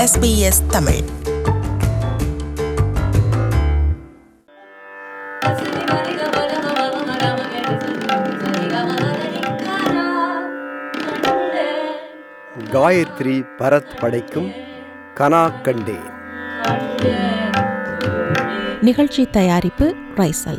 SBS Tamil Gayatri Bharat படைக்கும் கனா கண்டேன் நிகழ்ச்சி தயாரிப்பு ரைசல்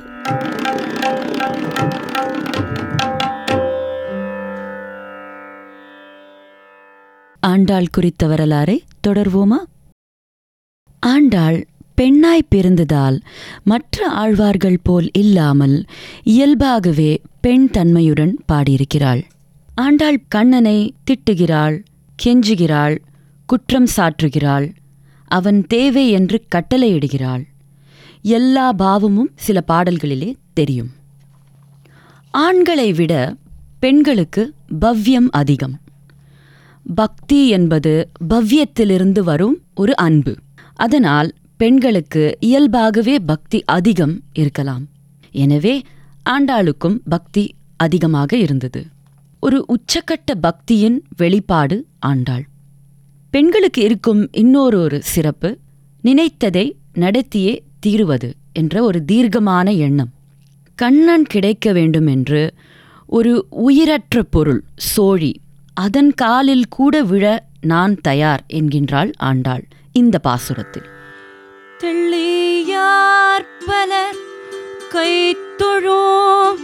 ஆண்டாள் குறித்த வரலாறை தொடர்வோமா ஆண்டாள் பெண்ணாய் பிறந்ததால் மற்ற ஆழ்வார்கள் போல் இல்லாமல் இயல்பாகவே பெண் தன்மையுடன் பாடியிருக்கிறாள் ஆண்டாள் கண்ணனை திட்டுகிறாள் கெஞ்சுகிறாள் குற்றம் சாற்றுகிறாள் அவன் தேவை என்று கட்டளையிடுகிறாள் எல்லா பாவமும் சில பாடல்களிலே தெரியும் ஆண்களை விட பெண்களுக்கு பவ்யம் அதிகம் பக்தி என்பது பவ்யத்திலிருந்து வரும் ஒரு அன்பு அதனால் பெண்களுக்கு இயல்பாகவே பக்தி அதிகம் இருக்கலாம் எனவே ஆண்டாளுக்கும் பக்தி அதிகமாக இருந்தது ஒரு உச்சக்கட்ட பக்தியின் வெளிப்பாடு ஆண்டாள் பெண்களுக்கு இருக்கும் இன்னொரு ஒரு சிறப்பு நினைத்ததை நடத்தியே தீருவது என்ற ஒரு தீர்க்கமான எண்ணம் கண்ணன் கிடைக்க வேண்டும் என்று ஒரு உயிரற்ற பொருள் சோழி அதன் காலில் கூட விழ நான் தயார் என்கின்றாள் ஆண்டாள் இந்த பாசுரத்தில் தெள்ளியார் பலர் கைத்தொழும்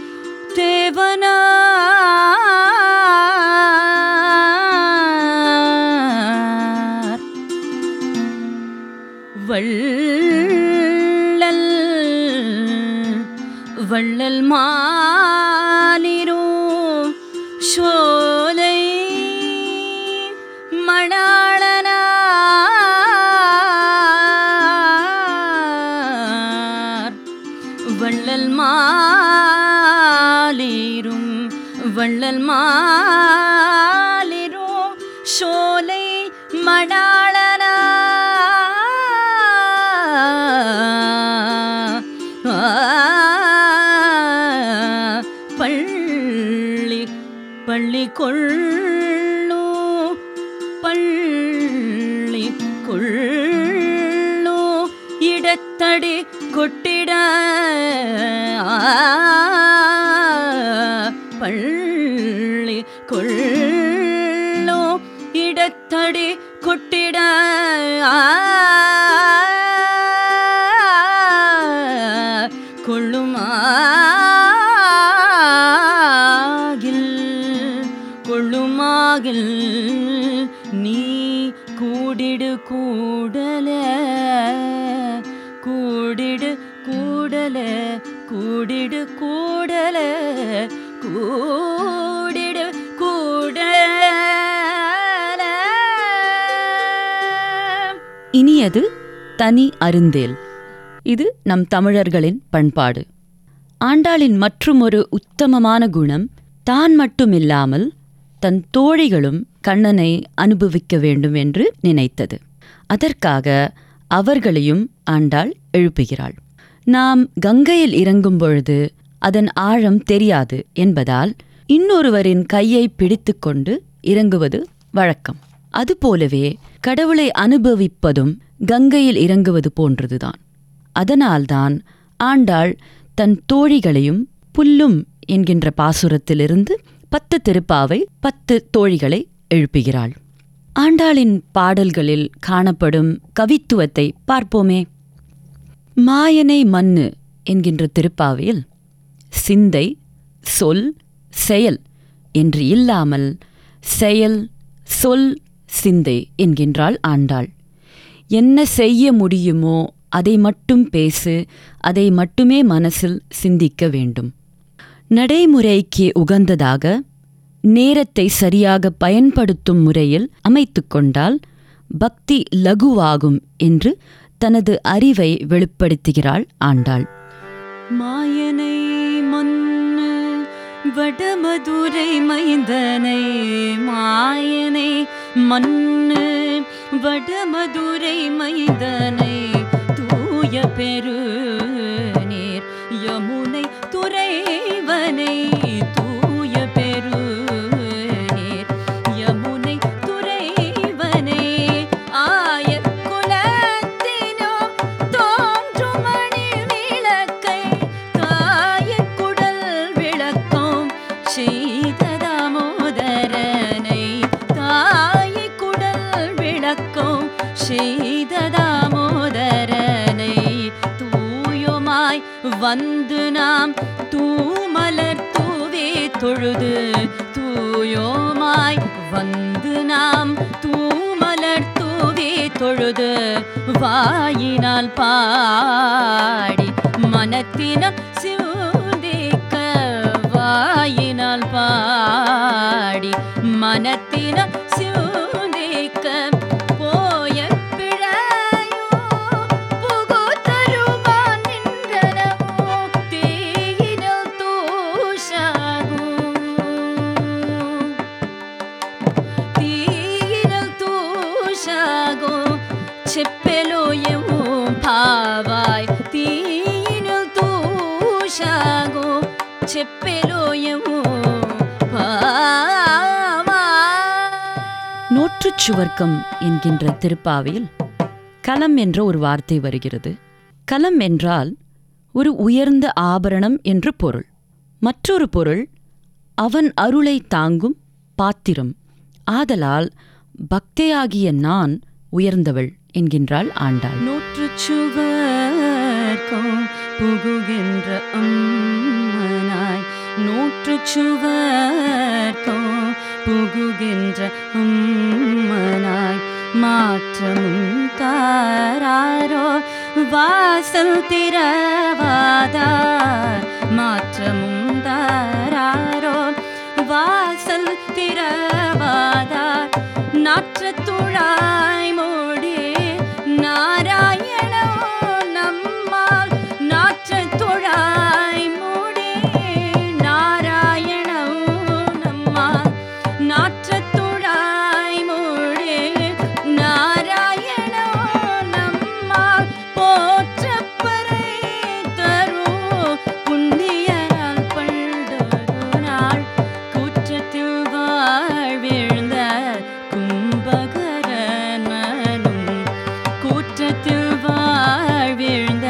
தேவனார் வள்ளல் வள்ளல் மாலிரும் சோலை மணாளனார் வள்ளல் மாலிரும் வள்ளல் மாலிரும் சோலை மணாளனா பள்ளி பள்ளி கொள்ளு பள்ளி கொள்ளு இடத்தடி கொட்டிட பள்ளி கொள்ளு இடத்தடி கொட்டிட கொள்ளுமாகில் கொள்ளுமாகில் நீ கூடிடு கூடல கூடிடு கூடல கூடிடு கூடல கூடிடு கூடல இனியது தனி அருந்தேல் இது நம் தமிழர்களின் பண்பாடு ஆண்டாளின் மற்றுமொரு உத்தமமான குணம் தான் மட்டுமில்லாமல் தன் தோழிகளும் கண்ணனை அனுபவிக்க வேண்டும் என்று நினைத்தது அதற்காக அவர்களையும் ஆண்டாள் எழுப்புகிறாள் நாம் கங்கையில் இறங்கும் பொழுது அதன் ஆழம் தெரியாது என்பதால் இன்னொருவரின் கையை பிடித்துக்கொண்டு இறங்குவது வழக்கம் அதுபோலவே கடவுளை அனுபவிப்பதும் கங்கையில் இறங்குவது போன்றதுதான் அதனால்தான் ஆண்டாள் தன் தோழிகளையும் புல்லும் என்கின்ற பாசுரத்திலிருந்து பத்து திருப்பாவை பத்து தோழிகளை எழுப்புகிறாள் ஆண்டாளின் பாடல்களில் காணப்படும் கவித்துவத்தை பார்ப்போமே மாயனை மண்ணு என்கின்ற திருப்பாவையில் சிந்தை சொல் செயல் என்று இல்லாமல் செயல் சொல் சிந்தை என்கின்றாள் ஆண்டாள் என்ன செய்ய முடியுமோ அதை மட்டும் பேசு அதை மட்டுமே மனசில் சிந்திக்க வேண்டும் நடைமுறைக்கு உகந்ததாக நேரத்தை சரியாக பயன்படுத்தும் முறையில் அமைத்துக்கொண்டால் பக்தி லகுவாகும் என்று தனது அறிவை வெளிப்படுத்துகிறாள் ஆண்டாள் மாயனை மன்னு வடமதுரை மைந்தனை மாயனை மன்னு வடமதுரை மைந்தனை தூய பெரு நீர் யமுனை துறைவனை தூய பெரு நீர் யமுனை துறைவனை ஆய வந்து நாம் தூமலர் தூவே தொழுது தூயோமாய் வந்து நாம் தூமலர் தூவே தொழுது வாயினால் பாடி மனத்தினம் சிந்திக்க வாயினால் பாடி மனத்தினம் சிந்திக்க போய பிழையோ புகுதருமா நின்றனவோ தீயினில் தூஷாகும் తీయనల్ తూషాగో చెప్పెలో ఏమో భావాయ్ తీయనల్ తూషాగో చెప్పెలో ఏమో நூற்றுச் சுவர்க்கம் என்கின்ற திருப்பாவையில் கலம் என்ற ஒரு வார்த்தை வருகிறது கலம் என்றால் ஒரு உயர்ந்த ஆபரணம் என்று பொருள் மற்றொரு பொருள் அவன் அருளை தாங்கும் பாத்திரம் ஆதலால் பக்தையாகிய நான் உயர்ந்தவள் என்கின்றாள் ஆண்டாள் நூற்றுச் சுவர்க்கம் புகுகின்ற அம்மனாய் நூற்றுச் சுவர்க்கம் புகுகின்ற அம்மனாய் மாற்றமும் தாராரோ வாசல் திறவாதார் மாற்றமும் தாராரோ வாசல் திறவாதார் நாற்றத்துழாய் மூடி நாராயணோ நம்மால் நாற்றத்துழாய் மூடி நாராயணோ நம்மால் நாற்றத்துழாய் மூடி நாராயணோ நம்மால் போற்றப்பறை தரும் புண்ணியனால் பண்டொரு நாள் குற்றத்தில் வாழ்விழ்ந்த கும்பகரனும் கூற்றத்தில் வாழ்விழ்ந்த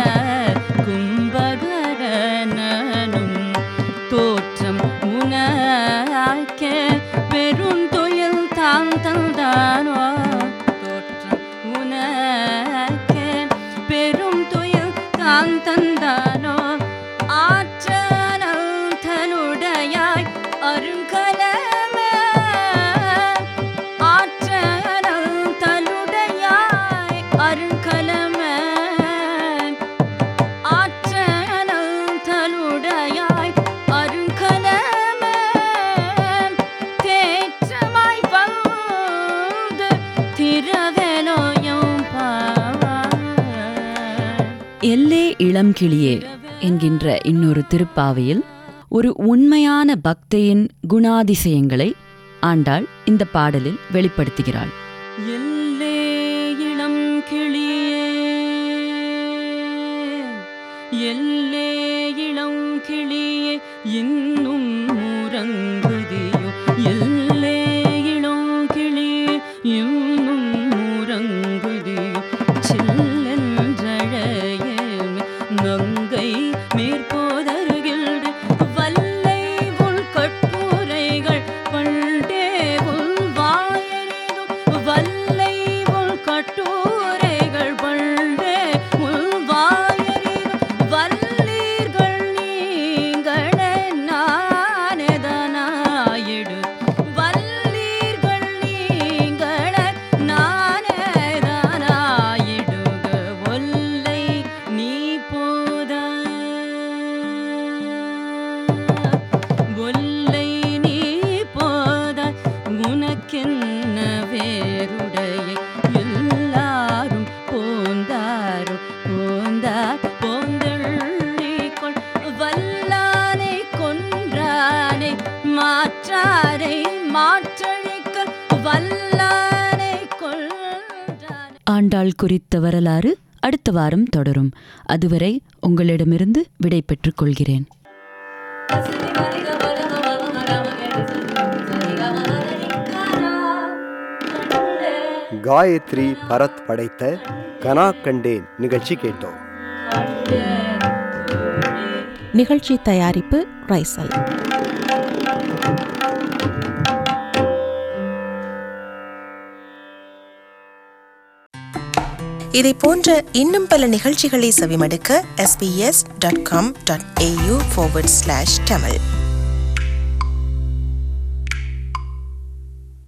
கும்பகரனும் தோற்றம் உனக்க பெரும் துயில் தாம் தந்தானோ தோற்றம் உனக்க பெரும் துயில் தாம் தந்தானோ ஆற்றனல் தனுடையாய் அருங்கலம ஆற்றனல் தனுடையாய் அருங்கலம ஆற்றனல் தனுடையாய் அருங்கலம தேற்றமாய் வந்து திரவெனோயம் பாவாய் எல்லே இளம்கிளியே என்கின்ற இன்னொரு திருப்பாவையில் ஒரு உண்மையான பக்தையின் குணாதிசயங்களை ஆண்டாள் இந்த பாடலில் வெளிப்படுத்துகிறாள் எல்லே இளம் கிளியே எல்லே இளம் கிளியே இன்னும் உறங்குதியோ எல்லே இளம் கிளியே இன்னும் உறங்குதியோ சில்லென்றழையே நங்கை மேற்போதருகின்ற வல்லை உள் கட்டுரைகள் பண்டே உள் வாயறிதும் வல்லை உள் கட்டுரைகள் பண்டே உள் வாயறிதும் வல்லீர்கள் நீங்களே நானெதனாயிடு வல்லீர்கள் நீங்களே நானெதனாயிடுக ஒல்லை நீ போத ஒல்லை நீ போத உனக்கென்ன வேறுடைய எல்லாரும் போந்தாரோ போந்தார் போந்தள்ளிக்கொள் வல்லானை கொன்றானை மாற்றாரை மாற்றழிக்க வல்லானை கொன்றானை ஆண்டாள் குறித்த வரலாறு அடுத்த வாரம் தொடரும் அதுவரை உங்களிடமிருந்து விடை பெற்றுக் கொள்கிறேன் காயத்ரி பரத் படைத்த கனா கண்டேன் நிகழ்ச்சி கேட்டோம் நிகழ்ச்சி தயாரிப்பு ரைசல் இதை போன்ற இன்னும் பல நிகழ்ச்சிகளை செவிமடுக்க sbs.com.au forward slash tamil